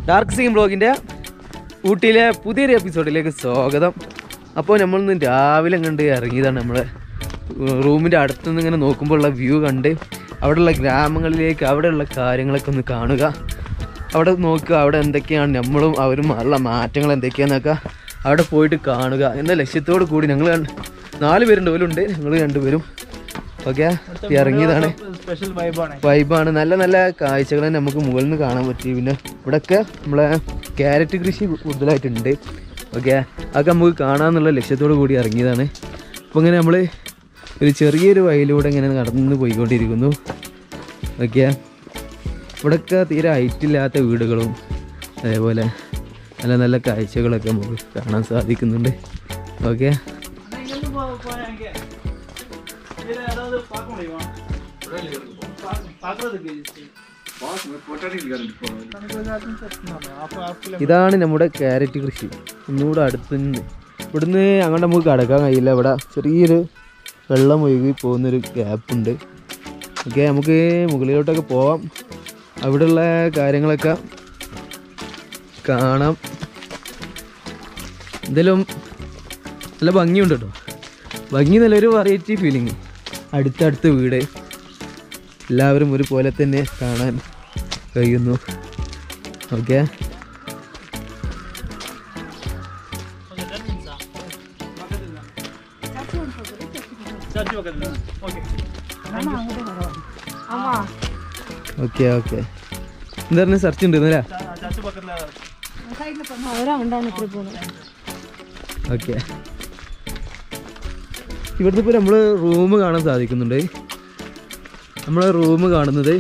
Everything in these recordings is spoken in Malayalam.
ഡാർക്ക് സീം ബ്ലോഗിൻ്റെ ഊട്ടിയിലെ പുതിയൊരു എപ്പിസോഡിലേക്ക് സ്വാഗതം അപ്പോൾ നമ്മളിന്ന് രാവിലെ കണ്ട് ഇറങ്ങിയതാണ് നമ്മളെ റൂമിൻ്റെ അടുത്തുനിന്ന് ഇങ്ങനെ നോക്കുമ്പോൾ ഉള്ള വ്യൂ കണ്ട് അവിടെയുള്ള ഗ്രാമങ്ങളിലേക്ക് അവിടെയുള്ള കാര്യങ്ങളൊക്കെ ഒന്ന് കാണുക അവിടെ നോക്കുക അവിടെ എന്തൊക്കെയാണ് നമ്മളും അവരും ഉള്ള മാറ്റങ്ങൾ എന്തൊക്കെയാണെന്നൊക്കെ അവിടെ പോയിട്ട് കാണുക എന്ന ലക്ഷ്യത്തോടു കൂടി ഞങ്ങൾ നാല് പേരുണ്ട് പോലുണ്ട് ഞങ്ങൾ രണ്ടുപേരും ഓക്കെ ഇറങ്ങിയതാണ് സ്പെഷ്യൽ വൈബാണ് വൈബാണ് നല്ല നല്ല കാഴ്ചകൾ തന്നെ നമുക്ക് മുകളിൽ നിന്ന് കാണാൻ പറ്റി പിന്നെ ഇവിടെയൊക്കെ നമ്മളെ ക്യാരറ്റ് കൃഷി കൂടുതലായിട്ടുണ്ട് ഓക്കെ അതൊക്കെ നമുക്ക് കാണാമെന്നുള്ള ലക്ഷ്യത്തോടു കൂടി ഇറങ്ങിയതാണ് അപ്പോൾ ഇങ്ങനെ നമ്മൾ ഒരു ചെറിയൊരു വയലിലൂടെ ഇങ്ങനെ നടന്ന് പോയിക്കൊണ്ടിരിക്കുന്നു ഓക്കെ ഇവിടെയൊക്കെ തീരെ ഹൈറ്റില്ലാത്ത വീടുകളും അതേപോലെ നല്ല നല്ല കാഴ്ചകളൊക്കെ നമുക്ക് കാണാൻ സാധിക്കുന്നുണ്ട് ഓക്കെ ഇതാണ് നമ്മുടെ ക്യാരറ്റ് കൃഷി ഒന്നുകൂടെ അടുത്ത് നിന്ന് ഇവിടുന്ന് അങ്ങോട്ട് നമുക്ക് കടക്കാൻ കഴിയില്ല ഇവിടെ ചെറിയൊരു വെള്ളം ഒഴുകി പോകുന്നൊരു ഗ്യാപ്പുണ്ട് ഓക്കെ നമുക്ക് മുകളിലോട്ടൊക്കെ പോവാം അവിടെയുള്ള കാര്യങ്ങളൊക്കെ കാണാം എന്തായാലും നല്ല ഭംഗിയുണ്ട് കേട്ടോ ഭംഗി നല്ലൊരു വെറൈറ്റി ഫീലിംഗ് അടുത്തടുത്ത് വീട് എല്ലാവരും ഒരുപോലെ തന്നെ കാണാൻ കഴിയുന്നു ഓക്കെ ഓക്കെ ഓക്കെ എന്താ പറഞ്ഞ സെർച്ച് ഉണ്ട് ഇന്നലെ ഓക്കെ ഇവിടുന്ന് ഇപ്പോൾ നമ്മൾ റൂം കാണാൻ സാധിക്കുന്നുണ്ട് നമ്മളെ റൂം കാണുന്നത്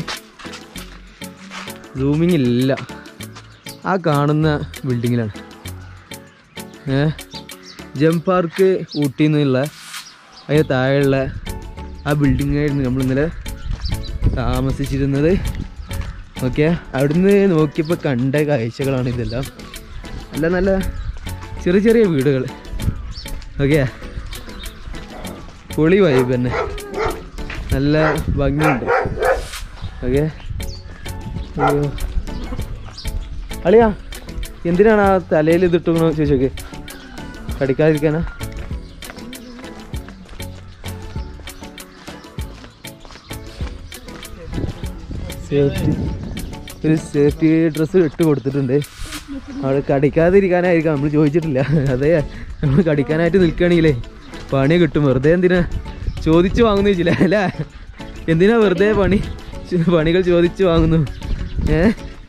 സൂമിങ് ഇല്ല ആ കാണുന്ന ബിൽഡിങ്ങിലാണ് ഏ ജം പാർക്ക് ഊട്ടിയിൽ നിന്നുള്ള അതിന് താഴെയുള്ള ആ ബിൽഡിങ്ങായിരുന്നു നമ്മൾ ഇന്നലെ താമസിച്ചിരുന്നത് ഓക്കെ അവിടുന്ന് നോക്കിയപ്പോൾ കണ്ട കാഴ്ചകളാണ് ഇതെല്ലാം നല്ല നല്ല ചെറിയ ചെറിയ വീടുകൾ ഓക്കെ പൊളി വൈബ് തന്നെ നല്ല ഭംഗിയുണ്ട് ഓക്കെ അയ്യോ അളിയാ എന്തിനാണ് ആ തലയിൽ ഇതിട്ടെന്ന് ചോദിച്ചോക്കെ കടിക്കാതിരിക്കാനാ സേഫ്റ്റി ഒരു സേഫ്റ്റി ഡ്രസ്സ് ഇട്ട് കൊടുത്തിട്ടുണ്ട് അവിടെ കടിക്കാതിരിക്കാനായിരിക്കാം നമ്മൾ ചോദിച്ചിട്ടില്ല അതെ നമ്മൾ കടിക്കാനായിട്ട് നിൽക്കുകയാണെങ്കിലേ പണി കിട്ടും വെറുതെ എന്തിനാ ചോദിച്ചു വാങ്ങുന്നു ചോദിച്ചില്ല അല്ലേ എന്തിനാ വെറുതെ പണി പണികൾ ചോദിച്ചു വാങ്ങുന്നു ഏ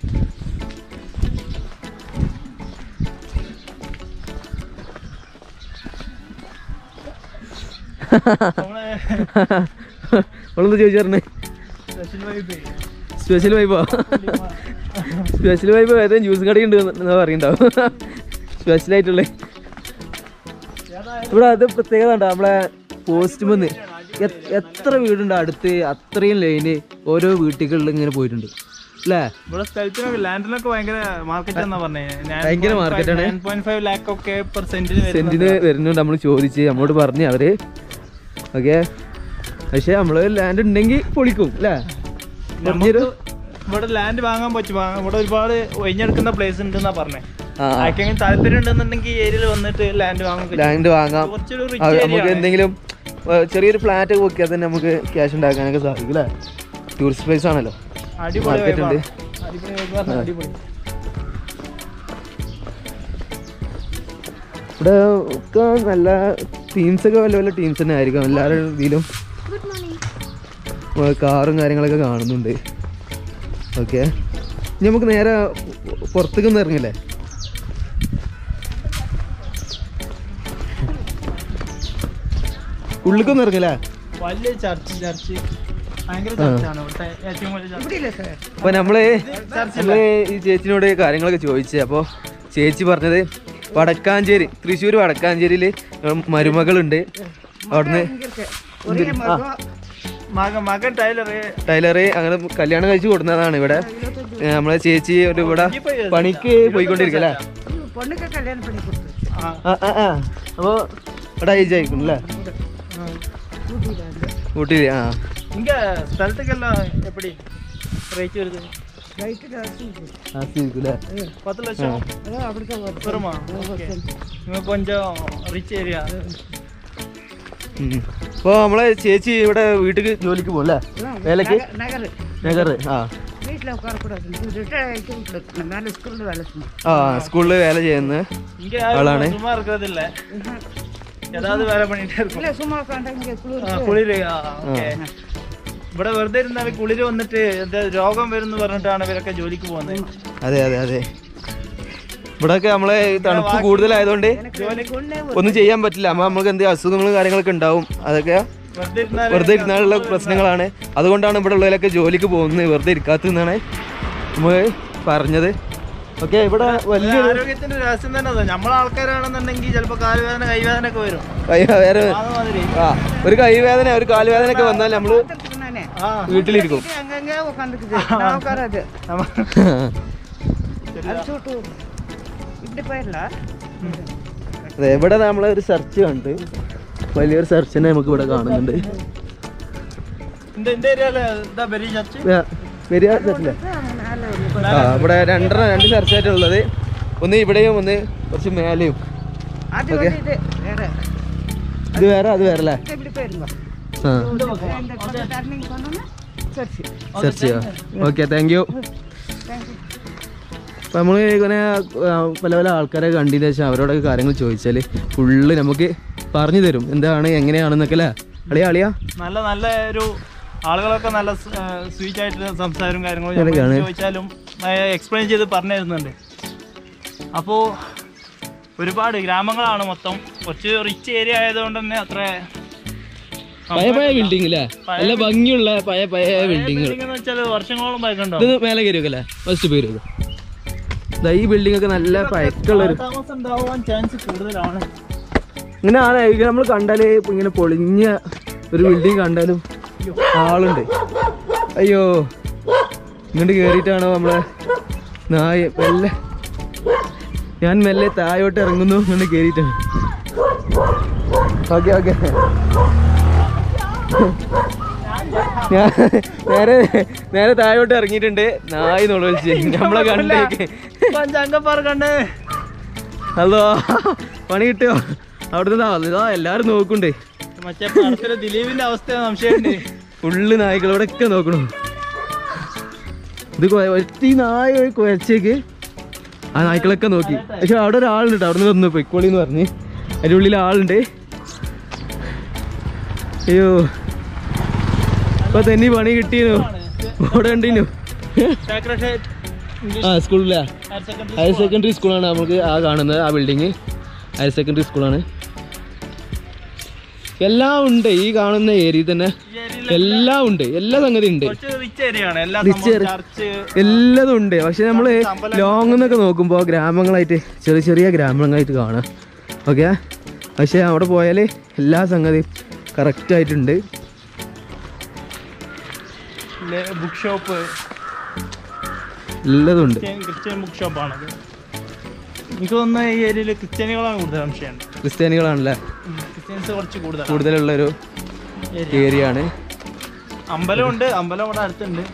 അവളെന്താ ചോദിച്ചു പറഞ്ഞേ സ്പെഷ്യൽ വൈബോ സ്പെഷ്യൽ വൈബ് ഏതെങ്കിലും ജ്യൂസ് കടയുണ്ട് എന്നാ പറയുണ്ടാവും സ്പെഷ്യൽ ആയിട്ടുള്ള ഇവിടെ അത് പ്രത്യേകത ഉണ്ടോ നമ്മളെ പോസ്റ്റ് വന്ന് എത്ര വീടുണ്ട് അടുത്ത് അത്രയും ലൈന് ഓരോ വീട്ടുകളിൽ ഇങ്ങനെ പോയിട്ടുണ്ട് അല്ലേ ഇവിടെ സ്ഥലത്തിനൊക്കെ ലാൻഡിനൊക്കെ ഭയങ്കര മാർക്കറ്റ് എന്നാ ഭയങ്കര market ആണ്. നയൻ പോയിന്റ് ഫൈവ് ലാക്ക് ഒക്കെ പെർ സെന്റിന് സെന്റിന് വരുന്നുണ്ട് നമ്മൾ ചോദിച്ച് നമ്മളോട് പറഞ്ഞു അവര് ഓക്കെ പക്ഷെ നമ്മള് ലാൻഡ് ഉണ്ടെങ്കിൽ പൊളിക്കും അല്ലേ പറഞ്ഞൊരു ഇവിടെ ലാൻഡ് വാങ്ങാൻ പറ്റും വാങ്ങാൻ- ഇവിടെ ഒരുപാട് ഒഴിഞ്ഞെടുക്കുന്ന പ്ലേസ് ഉണ്ടെന്നാ പറഞ്ഞേ ആ ആർക്കെങ്കിലും താല്പര്യം ഉണ്ടെന്നുണ്ടെങ്കിൽ ഏരിയയിൽ വന്നിട്ട് ലാൻഡ് വാങ്ങാൻ പറ്റും. ലാൻഡ് വാങ്ങാം കുറച്ചൊരു rich അത് area നമുക്ക് ആണ്. എന്തെങ്കിലും ഏ, ചെറിയൊരു ഫ്ലാറ്റ് ഒക്കെ വെക്കിയാൽ തന്നെ നമുക്ക് ക്യാഷ് ഉണ്ടാക്കാനൊക്കെ സാധിക്കും അല്ലേ ടൂറിസ്റ്റ് പ്ലേസ് ആണല്ലോ അടിപൊളി market vibe ഉണ്ട്. ആണ്. അടിപൊളി vibe പറഞ്ഞാ അടിപൊളി ഇവിടെ ഒക്കെ നല്ല ടീംസ് ഒക്കെ വല്ല വല്ല ടീംസ് തന്നെ ആയിരിക്കും എല്ലാവരുടെ ഇതിലും ഏ, കാറും കാര്യങ്ങളൊക്കെ കാണുന്നുണ്ട് ഓക്കെ ഇനി നമുക്ക് നേരെ പുറത്തേക്ക് ഒന്ന് ഇറങ്ങില്ലേ ഉള്ളിക്കൊന്ന് ഇറങ്ങില്ലേ വലിയ ചർച്ച് ചർച്ച് ഭയങ്കര ചർച്ചാണ് ഇവിടുത്തെ ഏറ്റവും വലിയ ചർച്ച് അപ്പൊ നമ്മള് നമ്മള് ഈ ചേച്ചിനോട് കാര്യങ്ങളൊക്കെ ചോദിച്ചേ അപ്പൊ ചേച്ചി പറഞ്ഞത് വടക്കാഞ്ചേരി തൃശ്ശൂർ വടക്കാഞ്ചേരിയില് മരുമകളുണ്ട് അവിടുന്ന് ആ, മകൻ മകൻ ടൈലറ് ടൈലറ് അങ്ങനെ കല്യാണം കഴിച്ചു കൊടുക്കുന്നതാണ് ഇവിടെ ഏ, നമ്മളെ ചേച്ചി ഒരു ഇവിടെ പണിക്ക് പോയിക്കൊണ്ടിരിക്കല്ലേ பொண்ணுக்கு கல்யாணம் பண்ணி கொடுத்துருச்சு ആ ആ ആ ആ അപ്പൊ ഇവിടെ ഏജ് ആയിരിക്കും അല്ലേ ഊട്ടിയിൽ ആ இங்க സ്ഥലത്തേക്കെല്ലാം எப்படி റേറ്റ് വരുന്നത് റൈറ്റ് ആസ്വദിക്കും ആസ്വദിക്കൂലേ പത്ത് ലക്ഷം അത് അവിടുത്തെ വർഷം വരുമാ നിങ്ങൾ കൊഞ്ചം റിച്ച് ഏരിയ അപ്പോൾ നമ്മളെ ചേച്ചി ഇവിടെ വീട്ടിൽ ജോലിക്ക് പോകും അല്ലേ വേലയ്ക്ക് நகர் നഗർ ആ வீட்டில் உட்காரக்கூடாது ரிட்டையர் ஆகிட்டு வீட்டில் இருக்கணும் மேலே ஸ்கூலில் வேலை செய்யணும் ആ സ്കൂളിൽ വേല ചെയ്യുന്ന இங்க ஆளானே. யாரும் சும்மா இருக்கிறது இல்ல ஏதாவது வேலை பண்ணிட்டே இருக்கும் இல்லை சும்மா உட்காந்தா இங்கே குளிர் ആ, കുളിര് ആ, ഓക്കേ. ഇവിടെ വെറുതെ ഇരുന്നാൽ കുളിര് വന്നിട്ട് എന്താ രോഗം വരുന്നു പറഞ്ഞിട്ടാണ് ഇവരൊക്കെ ജോലിക്ക് പോകുന്നത് അതെ അതെ അതെ ഇവിടെയൊക്കെ നമ്മളെ ഈ തണുപ്പ് കൂടുതലായതുകൊണ്ട് ജോലിക്ക് ஒன்றே ഒന്നും ചെയ്യാൻ പറ്റില്ല അമ്മ നമുക്ക് എന്തെങ്കിലും അസുഖങ്ങളും കാര്യങ്ങളൊക്കെ ഉണ്ടാവും അതൊക്കെ വെറുതെ ഇരുന്നാൽ വെറുതെ ഇരുന്നാലുള്ള പ്രശ്നങ്ങളാണ് അതുകൊണ്ടാണ് ഇവിടെ ഉള്ളവരൊക്കെ ജോലിക്ക് പോകുന്നത് വെറുതെ ഇരിക്കാത്തതെന്നാണ് നമ്മൾ പറഞ്ഞത് ഓക്കെ ഇവിടെ വലിയ ആരോഗ്യത്തിന്റെ രഹസ്യം തന്നെ അതാ നമ്മളെ ആൾക്കാരാണെന്നുണ്ടെങ്കിൽ ചിലപ്പോ കാലുവേദന കൈവേദന ഒക്കെ വരും കൈ വേറെ അതുമാതിരി ആ ഒരു കൈവേദന ഒരു കാലുവേദന ഒക്കെ വന്നാൽ നമ്മള് நானே ആ വീട്ടിലിരിക്കും அங்கங்கே உட்காந்துக்குது நான் உட்காராது നമ്മ- அது சூட்டு இப்படி போயிடலாம் അതെ ഇവിടെ നമ്മളെ ഒരു സെർച്ച് കണ്ട് വലിയൊരു സെർച്ചിനെ നമുക്ക് ഇവിടെ കാണുന്നുണ്ട് இந்த இந்த ஏரியால എന്താ பெரிய சர்ச்சு വേ- വരിക സെർച്ചില്ലേ மேலே ஒரு ആ ഇവിടെ രണ്ടെണ്ണം രണ്ട് സെർച്ചായിട്ടുള്ളത് ഒന്ന് ഇവിടെയും ഒന്ന് കുറച്ച് മേലെയും அது வந்து இது வேற ഇത് വേറെ അത് വേറെ അല്ലേ இப்படி போயிருங்க ആ இந்த கொஞ்சம் டர்னிங் பண்ணோன்னா சரி സെർച്ച് ചെയ്യാം ഓക്കെ താങ്ക് യു தேங்க்யூ അപ്പം നമ്മൾ ഇങ്ങനെ ആ, പല പല ആൾക്കാരെ കണ്ടതിന് ശേഷം അവരോടൊക്കെ കാര്യങ്ങൾ ചോദിച്ചാൽ ഫുള്ള് നമുക്ക് പറഞ്ഞു തരും എന്താണ് എങ്ങനെയാണെന്നൊക്കെ അല്ലേ അളിയാ അളിയാ നല്ല നല്ല ഒരു ആളുകളൊക്കെ നല്ല സ്വീറ്റ് ആയിട്ട് സംസാരവും കാര്യങ്ങളും ഇതൊക്കെയാണ്. നമ്മൾ ചോദിച്ചാലും എക്സ്പ്ലെയിൻ ചെയ്ത് പറഞ്ഞു തരുന്നുണ്ട് അപ്പോൾ ഒരുപാട് ഗ്രാമങ്ങളാണ് മൊത്തം കുറച്ച് റിച്ച് ഏരിയ ആയതുകൊണ്ട് തന്നെ അത്ര പഴയ പഴയ ബിൽഡിംഗ് അല്ലേ നല്ല ഭംഗിയുള്ള പഴയ പഴയ ബിൽഡിങ്ങുകൾ ബിൽഡിംഗ് എന്ന് വെച്ചാൽ വർഷങ്ങളോളം പഴക്കണ്ടോ ഇത് മേലെ കയറി വെക്കല്ലേ ഫസ്റ്റ് പേര് ഇതാ ഈ ബിൽഡിംഗ് ഒക്കെ നല്ല പഴക്കമുള്ള ഒരു താമസം ഉണ്ടാവാൻ ചാൻസ് കൂടുതലാണ് ഇങ്ങനെ ആണ് ഇങ്ങനെ നമ്മൾ കണ്ടാല് ഇപ്പൊ ഇങ്ങനെ പൊളിഞ്ഞ ഒരു ബിൽഡിംഗ് കണ്ടാലും ആളുണ്ട് അയ്യോ ഇങ്ങോട്ട് കേറിയിട്ടാണോ നമ്മളെ നായ മെല്ലെ ഞാൻ മെല്ലെ താഴോട്ട് ഇറങ്ങുന്നു ഇങ്ങോട്ട് കേറിയിട്ടാണ് ഓക്കെ ഓക്കെ ഞാൻ നേരെ നേരെ താഴോട്ട് ഇറങ്ങിയിട്ടുണ്ട് നായി നുളവിച്ച് നമ്മളെ കണ്ടേക്ക് ചങ്കപ്പാറ കണ്ട് ഹലോ പണി കിട്ടിയോ അവിടുന്ന് ഇതാ എല്ലാരും നോക്കണ്ടേ മറ്റേ പടത്തിലെ ദിലീപിന്റെ അവസ്ഥ സംശയമുണ്ട് ഫുള്ള് നായ്ക്കളോടൊക്കെ നോക്കണു ഇത് കൊ- ഒറ്റ ഈ നായ പോയി കുഴച്ചേക്ക് ആ നായ്ക്കളൊക്കെ നോക്കി പക്ഷെ അവിടെ ഒരാളുണ്ട് ട്ടോ. അവിടുന്ന് വന്നു പൊയ്ക്കോളി എന്ന് പറഞ്ഞ് അതിൻ്റെ ഉള്ളിൽ ആളുണ്ട് അയ്യോ ഇപ്പൊ തന്നെ പണി കിട്ടിയോ അവിടെ ഉണ്ടീനു സാക്രട്ടേറ്റ് ഇംഗ്ലീഷ് ആ സ്കൂളിലാ ഹയർ സെക്കൻഡറി ഹയർ സെക്കൻഡറി സ്കൂളാണ് നമുക്ക് ആ കാണുന്നത് ആ ബിൽഡിങ് ഹയർ സെക്കൻഡറി സ്കൂളാണ് എല്ലാം ഉണ്ട് ഈ കാണുന്ന ഏരിയയിൽ തന്നെ എല്ലാം ഉണ്ട് എല്ലാ സംഗതി ഉണ്ട് കുറച്ച് റിച്ച് ഏരിയ ആണ് എല്ലാ Rich സംഭവം area. ചർച്ച് എല്ലാതും ഉണ്ട് പക്ഷെ നമ്മള് ലോങ് എന്നൊക്കെ നോക്കുമ്പോൾ ഗ്രാമങ്ങളായിട്ട് ചെറിയ ചെറിയ ഗ്രാമങ്ങളായിട്ട് കാണാം ഓക്കെ പക്ഷെ അവിടെ പോയാൽ എല്ലാ സംഗതിയും കറക്റ്റ് ആയിട്ടുണ്ട് ബുക്ക് ഷോപ്പ് എല്ലാതും ഉണ്ട് ക്രിസ്ത്യൻ ബുക്ക് ഷോപ്പാണത് എനിക്ക് തോന്നുന്ന ഈ ഏരിയയിൽ ക്രിസ്ത്യാനികളാണ് കൂടുതൽ സംശയം ക്രിസ്ത്യാനികളാണല്ലേ ക്രിസ്ത്യൻസ് കുറച്ച് കൂടുതലാണ് കൂടുതലുള്ളൊരു ഏരിയ ആണ് അമ്പലമുണ്ട് അമ്പലം ഇവിടെ അടുത്തുണ്ട്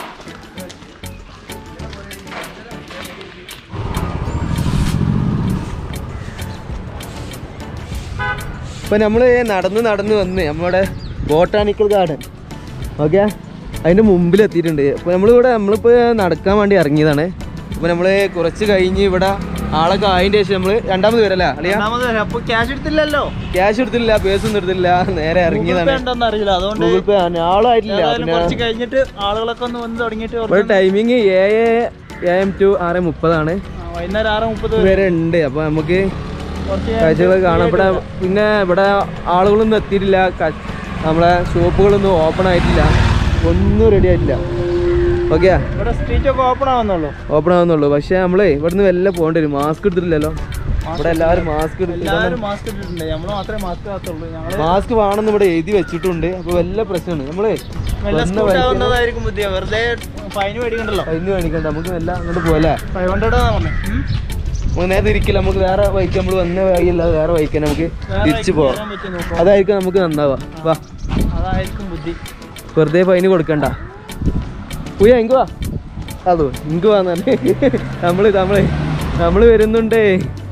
ഇപ്പൊ നമ്മള് നടന്ന് നടന്ന് വന്ന് നമ്മുടെ ബോട്ടാണിക്കൽ ഗാർഡൻ ഓക്കെ അതിന്റെ മുമ്പിൽ എത്തിയിട്ടുണ്ട് അപ്പൊ നമ്മളിവിടെ നമ്മളിപ്പോ നടക്കാൻ വേണ്ടി ഇറങ്ങിയതാണ് അപ്പൊ നമ്മള് കുറച്ച് കഴിഞ്ഞ് ഇവിടെ ആളൊക്കെ ആയതിന്റെ ശേഷം നമ്മള് രണ്ടാമത് വരല്ല അളിയാ രണ്ടാമത് അപ്പൊ ക്യാഷ് എടുത്തില്ലല്ലോ ക്യാഷ് എടുത്തില്ല പേഴ്സ് ഒന്നും എടുത്തില്ല നേരെ ഇറങ്ങിയതാണ് ഉണ്ടോന്ന് അറിയില്ല അതുകൊണ്ട് ഗൂഗിൾ പേ ആളായിട്ടില്ല ഏതായാലും പിന്നെ കുറച്ച് കഴിഞ്ഞിട്ട് ആളുകളൊക്കെ ഒന്ന് വന്ന് തുടങ്ങിയിട്ട് ഇവിടെ കുറച്ച് ടൈമിങ് ഏഴ് എ എം ടു ആറ് മുപ്പതാണ് ആ, വൈകുന്നേരം ആറ് മുപ്പത് വരെ ഉണ്ട് അപ്പൊ നമുക്ക് കുറച്ച് കാഴ്ചകൾ കാണാം ഇവിടെ പിന്നെ ഇവിടെ ആളുകളൊന്നും എത്തിയിട്ടില്ല ക- നമ്മളെ ഷോപ്പുകളൊന്നും ഓപ്പൺ ആയിട്ടില്ല ഒന്നും റെഡി ആയിട്ടില്ല ഓക്കെ ഇവിടെ സ്ട്രീറ്റ് ഒക്കെ ഓപ്പൺ ആവുന്നുള്ളൂ ഓപ്പൺ ആവുന്നുള്ളൂ പക്ഷെ നമ്മളേ ഇവിടുന്ന് വല്ല പോകേണ്ടി വരും മാസ്ക് എടുത്തിട്ടില്ലല്ലോ ഇവിടെ എല്ലാവരും മാസ്ക് എടുത്തില്ല എല്ലാവരും മാസ്ക് ഇട്ടിട്ടുണ്ട് നമ്മൾ മാത്രമേ മാസ്ക് ആകത്തുള്ളൂ ഞങ്ങള് മാസ്ക് വേണമെന്ന് ഇവിടെ എഴുതി വെച്ചിട്ടുണ്ട് അപ്പൊ വല്ല പ്രശ്നമാണ് നമ്മളേ വല്ല വന്ന സ്കൂട്ട് വഴിക്ക് ആവുന്നതായിരിക്കും ബുദ്ധിയ വെറുതെ ഫൈൻ മേടിക്കണ്ടല്ലോ അതിന് മേടിക്കണ്ട നമുക്ക് എല്ലാം അങ്ങോട്ട് പോലെ ഫൈവ് ഹൺഡ്രഡ് പറഞ്ഞു നമുക്ക് നേരെ തിരിക്കില്ല നമുക്ക് വേറെ വഴിക്ക് നമ്മൾ വന്ന വഴിയല്ലാതെ വേറെ വഴിക്ക് തന്നെ നമുക്ക് തിരിച്ചു പോവാം പറ്റി നോക്കാം അതായിരിക്കും നമുക്ക് നന്നാവാ വാ അതായിരിക്കും ബുദ്ധി വെറുതെ ഫൈന് കൊടുക്കണ്ട ഉയ്യ എങ്ക് വാ അതോ ഇങ്ക് വന്നെ നമ്മള് നമ്മള് നമ്മള് വരുന്നുണ്ടേ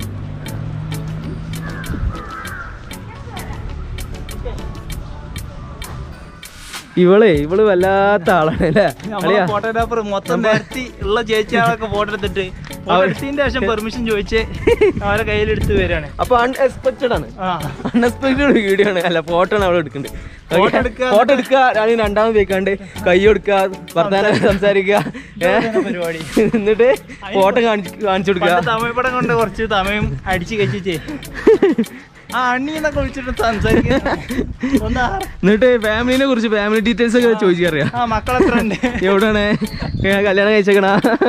ഇവളെ ഇവള് വല്ലാത്ത ആളാണ് അല്ലേ അളിയാ ഫോട്ടോഗ്രാഫർ മൊത്തം നിരത്തി ഉള്ള ചേച്ചിയാളൊക്കെ ഫോട്ടോ എടുത്തിട്ട് ഫോട്ടോ എടുത്തതിന്റെ ശേഷം പെർമിഷൻ ചോദിച്ച് അവരെ കയ്യിലെടുത്ത് വരികയാണ് അപ്പൊ അൺഎക്സ്പെക്റ്റഡ് ആണ് ആ അൺഎക്സ്പെക്റ്റഡ് വീഡിയോ ആണ് അല്ല ഫോട്ടോ ആണ് അവൾ എടുക്കുന്നത് Photo എടുക്കുക ഫോട്ടോ എടുക്കുക രാണി രണ്ടാമത് വെക്കാണ്ട് കൈ കൊടുക്കുക വർത്താനം സംസാരിക്കുക ഏ? ഇതാണ് പരിപാടി എന്നിട്ട് ഫോട്ടോ കാണിച്ചു കാണിച്ചു കൊടുക്കുക പണ്ട് തമിഴ് പടം കൊണ്ട് കുറച്ച് തമിഴും അടിച്ച് കഴിച്ചേ ആ അണ്ണി എന്നൊക്കെ വിളിച്ചിട്ട് സംസാരിക്കുന്ന ഒന്ന് ആ- എന്നിട്ട് ഫാമിലിനെ കുറിച്ച് ഫാമിലി ഡീറ്റെയിൽസ് ഒക്കെ ചോദിച്ചറിയാം ആ മക്കളെത്ര ഉണ്ട് എവിടെയാണ് ഏ, കല്യാണം കഴിച്ചേക്കണ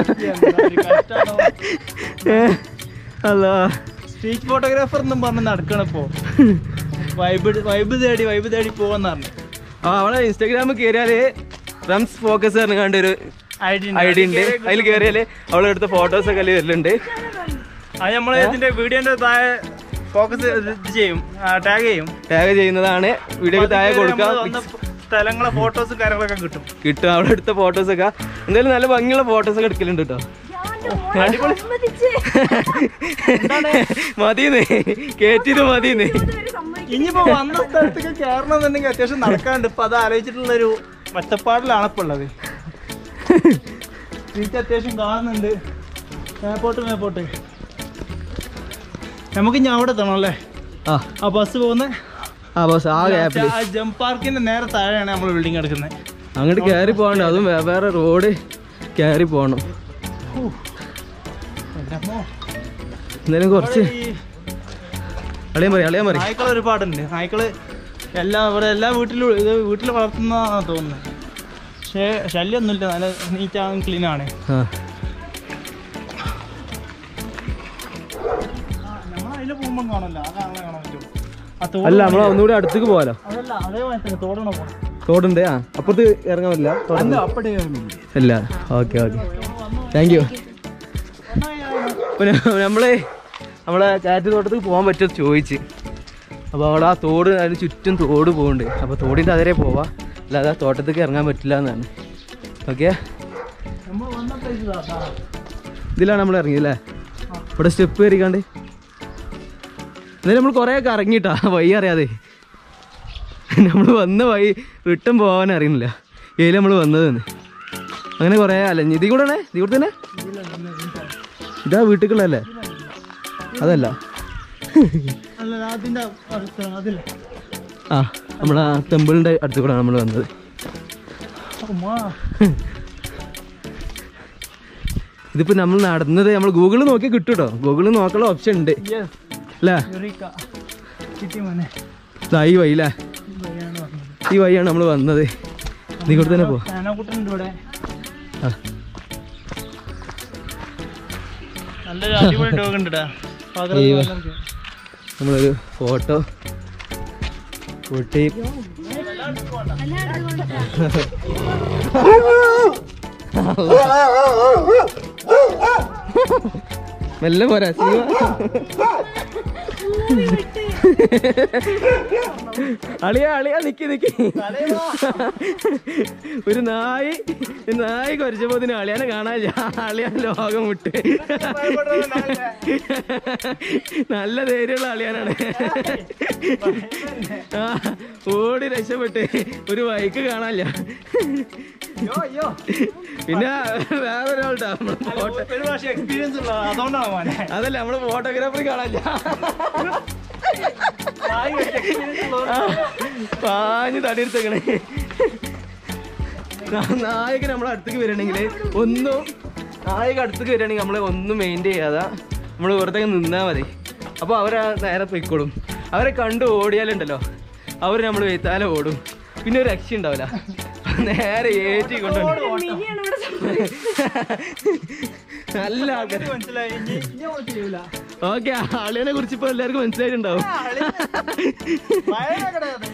അല്ല സ്ട്രീറ്റ് ഫോട്ടോഗ്രാഫർ എന്നും പറഞ്ഞ് നടക്കണിപ്പോ വൈബ് വൈബ് തേടി വൈബ് തേടി പോവെന്ന് പറഞ്ഞു ആ അവളെ ഇൻസ്റ്റാഗ്രാമിൽ കയറിയാല് റംസ് ഫോക്കസ് പറഞ്ഞ കണ്ട ഒരു ഐഡി ഐ ഡി ഉണ്ട് അതിൽ കയറിയാല് അവളെ എടുത്ത ഫോട്ടോസ് ഒക്കെ അതിൽ വരുന്നുണ്ട് അത് നമ്മൾ ഇതിന്റെ വീഡിയോന്റെ താഴെ ഫോക്കസ് ഇത് ചെയ്യും ടാഗ് ചെയ്യും ടാഗ് ചെയ്യുന്നതാണ് വീഡിയോക്ക് താഴെ കൊടുക്കുക നമ്മള് വന്ന സ്ഥലങ്ങളെ ഫോട്ടോസും കാര്യങ്ങളൊക്കെ കിട്ടും കിട്ടും അവിടെ എടുത്ത ഫോട്ടോസ് ഒക്കെ എന്തായാലും നല്ല ഭംഗിയുള്ള ഫോട്ടോസ് ഒക്കെ എടുക്കലുണ്ട് കേട്ടോ അടിപൊളി മതിയെന്നേ കേറ്റിയത് മതിയെന്നേ ഇനിയിപ്പോ വന്ന സ്ഥലത്തേക്ക് കയറണമെന്നുണ്ടെങ്കിൽ അത്യാവശ്യം നടക്കാണ്ട് ഇപ്പൊ അത് ആലോചിച്ചിട്ടുള്ളൊരു ഒറ്റപ്പാടിലാണ് ഇപ്പൊ ഉള്ളത് സ്ട്രീറ്റ് അത്യാവശ്യം കാണുന്നുണ്ട് മേപ്പോട്ട് മേപ്പോട്ട് നമുക്ക് ഇനി അവിടെ എത്തണം അല്ലേ ആ ആ ബസ് പോകുന്ന ആ ബസ് ആ ഗ്യാപ്പിൽ ആ ജംപ് പാർക്കിന്റെ നേരെ താഴെയാണ് നമ്മൾ ബിൽഡിംഗ് എടുക്കുന്നത് അങ്ങോട്ട് കയറി പോകണ്ട അതും വേ- വേറെ റോഡ് കയറി പോകണം എന്തായാലും കുറച്ച് അളിയാൻ പറയും അളിയാൻ പറയും നായ്ക്കൾ ഒരുപാടുണ്ട് നായ്ക്കള് എല്ലാ ഇവിടെ എല്ലാ വീട്ടിലും ഇത് വീട്ടിൽ വളർത്തുന്നതാണ് തോന്നുന്നത് പക്ഷേ ശല്യമൊന്നുമില്ല നല്ല നീറ്റാണ് ക്ലീൻ ആണ് ആ നമ്മൾ അതിൽ പോകുമ്പോൾ കാണല്ല ആ കാണാൻ കാണാൻ പറ്റും ആ തോട് അല്ല നമ്മൾ ഒന്നുകൂടി അടുത്തേക്ക് പോകാലോ അതല്ല അതേപോലെ തന്നെ തോടണ പോണം തോടുണ്ട് ആ അപ്പുറത്ത് ഇറങ്ങാൻ പറ്റില്ല തോടുണ്ട് അപ്പടേ ഇല്ല ഓക്കെ ഓക്കെ താങ്ക് യു അപ്പോൾ നമ്മൾ നമ്മളെ കാറ്റ് തോട്ടത്തിൽ പോകാൻ പറ്റുമോ ചോദിച്ച് അപ്പോൾ അവിടെ ആ തോട് അതിന് ചുറ്റും തോട് പോകുന്നുണ്ട് അപ്പോൾ തോടിൻ്റെ അതിരെ പോവാം അല്ലാതെ ആ തോട്ടത്തേക്ക് ഇറങ്ങാൻ പറ്റില്ല എന്നാണ് ഓക്കെ നമ്മൾ വന്ന പ്ലേസ് ഇതാ ഇതിലാണ് നമ്മൾ ഇറങ്ങിയല്ലേ ഇവിടെ സ്റ്റെപ്പ് കയറിക്കാണ്ട് എന്നാലും നമ്മൾ കുറേയൊക്കെ ഇറങ്ങിയിട്ടാ വഴി അറിയാതെ നമ്മൾ വന്ന വഴി റിട്ടേൺ പോകാൻ അറിയുന്നില്ല ഏതിൽ നമ്മൾ വന്നത് തന്നെ അങ്ങനെ കുറേ അലഞ്ഞ് ഇതിൽ കൂടെ ഇതിൽ കൂടെ തന്നെ ഇതാ വീട്ടിലേക്കുള്ളതല്ലേ അതല്ല അല്ല അതിന്റെ അടുത്ത് അതില്ല ആ നമ്മളാ ടെമ്പിളിൻ്റെ അടുത്ത് കൂടെ നമ്മൾ വന്നത് ഉമ്മാ. ഇതിപ്പോൾ നമ്മൾ നടന്നത് നമ്മൾ ഗൂഗിളിൽ നോക്കി കിട്ടും കേട്ടോ ഗൂഗിളിൽ നോക്കാനുള്ള ഓപ്ഷൻ ഉണ്ട് Yes, അല്ലേ Eureka. കിട്ടി മോനെ. ദാ ഈ വഴി അല്ലേ ഈ വഴിയാണ് പറഞ്ഞത്. ഈ വഴിയാണ് നമ്മൾ വന്നത് ഇതിൽ കൂടെ തന്നെ പോ ആനക്കുട്ടനുണ്ട് ഇവിടെ ആ നല്ലൊരു അടിപൊളി ഡോഗ് ഉണ്ട് അയ്യോ. നമ്മളൊരു ഫോട്ടോ കൂട്ടി മെല്ലെ പോരാ ശിവ അളിയ അളിയ നിക്കി നിക്കി ഒരു നായി ഒരു നായി കുറച്ചപ്പോ അളിയാനെ കാണാനില്ല അളിയ ലോകം വിട്ട് നല്ല ധൈര്യമുള്ള അളിയാനാണ് ആ, ഓടി രക്ഷപ്പെട്ട് ഒരു ബൈക്ക് കാണാനില്ല പിന്നെ വേറൊരാളുണ്ടാ നമ്മള് ഫോട്ടോ ഒരു പ്രാവശ്യം എക്സ്പീരിയൻസ് ഉള്ള അതുകൊണ്ടാണ് മോനെ അതല്ല നമ്മള് ഫോട്ടോഗ്രാഫർ കാണാനില്ല എക്സ്പീരിയൻസ് ഉള്ളത് ആ, പാഞ്ഞ് തടിയെടുത്തേക്കണേ നായകൻ നമ്മളെ അടുത്തേക്ക് വരണമെങ്കിൽ ഒന്നും നായക അടുത്തേക്ക് വരികയാണെങ്കിൽ നമ്മളെ ഒന്നും മെയിൻറ്റെയിൻ ചെയ്യാതെ നമ്മൾ വെറുതെ നിന്നാൽ മതി അപ്പോൾ അവരെ നേരെ പൊയ്ക്കോളും അവരെ കണ്ട് ഓടിയാലുണ്ടല്ലോ അവർ നമ്മൾ വെയ്ത്താലെ ഓടും പിന്നെ ഒരു രക്ഷ ഉണ്ടാവില്ല നേരെ ഏറ്റി കൊണ്ടുപോകും നല്ല ആൾക്കാർ മനസ്സിലായി ഇനി ഇനി അവൾ ചെയ്യൂല ഓക്കെ ആളിനെ കുറിച്ച് ഇപ്പൊ എല്ലാവർക്കും മനസ്സിലായിട്ടുണ്ടാവും ഭയങ്കര അത്.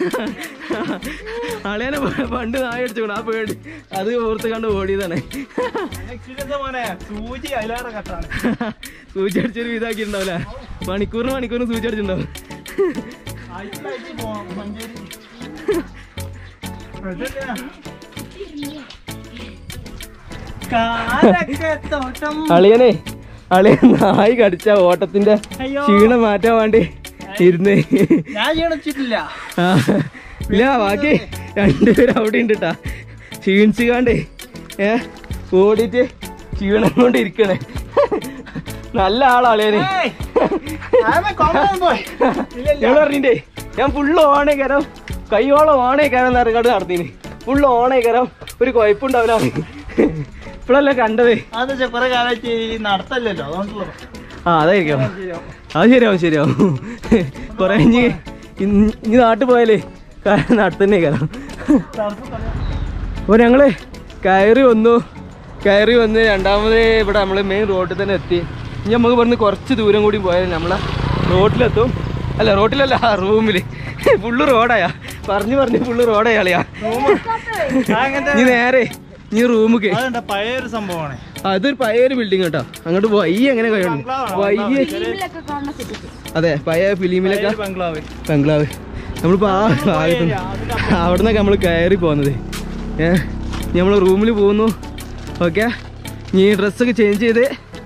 ആളിയാനെ പണ്ട് നായ അടിച്ചോണം ആ പേടി അത് ഓർത്ത് കണ്ട് ഓടിയതാണ് എക്സ്പീരിയൻസ് മോനെ സൂചി അതിലേറെ കട്ടാണ് സൂചി അടിച്ചൊരു ഇതാക്കിയിട്ടുണ്ടാവില്ല മണിക്കൂറിന് മണിക്കൂറിന് സൂചി അടിച്ചിട്ടുണ്ടാവും ആഴ്ചയിലാഴ്ച പോവാം മഞ്ചേരി അതൊക്കെയാ. കാലൊക്കെ തോട്ടം അളിയനെ അളിയൻ നായി കടിച്ച ഓട്ടത്തിന്റെ അയ്യോ. ക്ഷീണം മാറ്റാൻ വേണ്ടി ഇരുന്ന് ഞാൻ ക്ഷീണിച്ചിട്ടില്ല ആ, ഇല്ല ബാക്കി രണ്ടുപേരും അവിടെ ഉണ്ട് കേട്ടാ ക്ഷീണിച്ചുകാണ്ടേ ഏ ഓടിയിട്ട് ക്ഷീണം കൊണ്ട് ഇരിക്കണേ നല്ല ആളാ അളിയനെ ഏയ്, I'm a common boy. ഇല്ല, ഇല്ല. ഞാൻ പറഞ്ഞിട്ടേ ഞാൻ ഫുള്ള് ഓണേ കയറാം കൈയോളം ഓണേ കയറാൻ നിറങ്ങാട് നടത്തിന് ഫുള്ള് ഓണേ കയറാം ഒരു കുഴപ്പമുണ്ടാവില്ല ഇപ്പോഴല്ല കണ്ടത് അത് വെച്ചാ കുറെ കാലമായിട്ട് ഈ നടത്തല്ലല്ലോ അതുകൊണ്ടുള്ള ആ അതായിരിക്കാം അത് ശരിയാവും ശരിയാവും കൊറേ ഇനി ഇനി നാട്ടിൽ പോയാലേ നടത്തന്നെ കയറാം അപ്പോൾ ഞങ്ങള് കയറി വന്നു കയറി വന്ന് രണ്ടാമത് ഇവിടെ നമ്മൾ മെയിൻ റോഡിൽ തന്നെ എത്തി ഇനി നമുക്ക് ഇവിടുന്ന് കുറച്ച് ദൂരം കൂടി പോയാൽ നമ്മളെ റോട്ടിലെത്തും അല്ല റോട്ടിലല്ല റൂമിൽ ഫുള്ള് റോഡായാ പറഞ്ഞു പറഞ്ഞു ഫുള്ള് റോഡായാളിയാ അങ്ങനത്തെ നീ നേരെ നീ റൂമുക്ക് അതെന്താ പഴയൊരു സംഭവമാണ് അതൊരു പഴയൊരു ബിൽഡിംഗ് കേട്ടോ അങ്ങോട്ട് വയ്യ എങ്ങനെ കഴിയുണ്ട് വയ്യ ഫിലിമിലൊക്കെ കാണുന്ന സെറ്റ് അതെ പഴയ ഫിലിമിലൊക്കെ ബംഗ്ലാവ് ബംഗ്ലാവ് നമ്മളിപ്പോൾ ആ ഭാഗത്ത് അവിടെ നിന്നൊക്കെ നമ്മൾ കയറി പോകുന്നത് ഏ നമ്മൾ റൂമിൽ പോകുന്നു ഓക്കെ നീ ഡ്രസ്സൊക്കെ ചേഞ്ച് ചെയ്ത്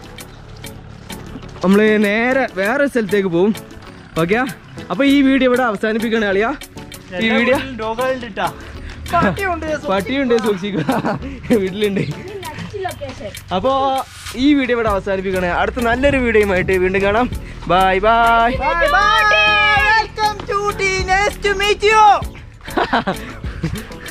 നമ്മൾ നേരെ വേറെ സ്ഥലത്തേക്ക് പോകും ഓക്കെ അപ്പോൾ ഈ വീഡിയോ ഇവിടെ അവസാനിപ്പിക്കണേ അളിയാ ഈ വീഡിയോ രോഗങ്ങളുണ്ട് ട്ടാ. പട്ടിയുണ്ട് പട്ടിയുണ്ട് സൂക്ഷിക്കുക വീട്ടിലുണ്ട് അപ്പോൾ ഈ വീഡിയോ ഇവിടെ അവസാനിപ്പിക്കണേ അടുത്ത നല്ലൊരു വീഡിയോയുമായിട്ട് വീണ്ടും കാണാം bye bye Bye bye. Welcome to the nice to meet you.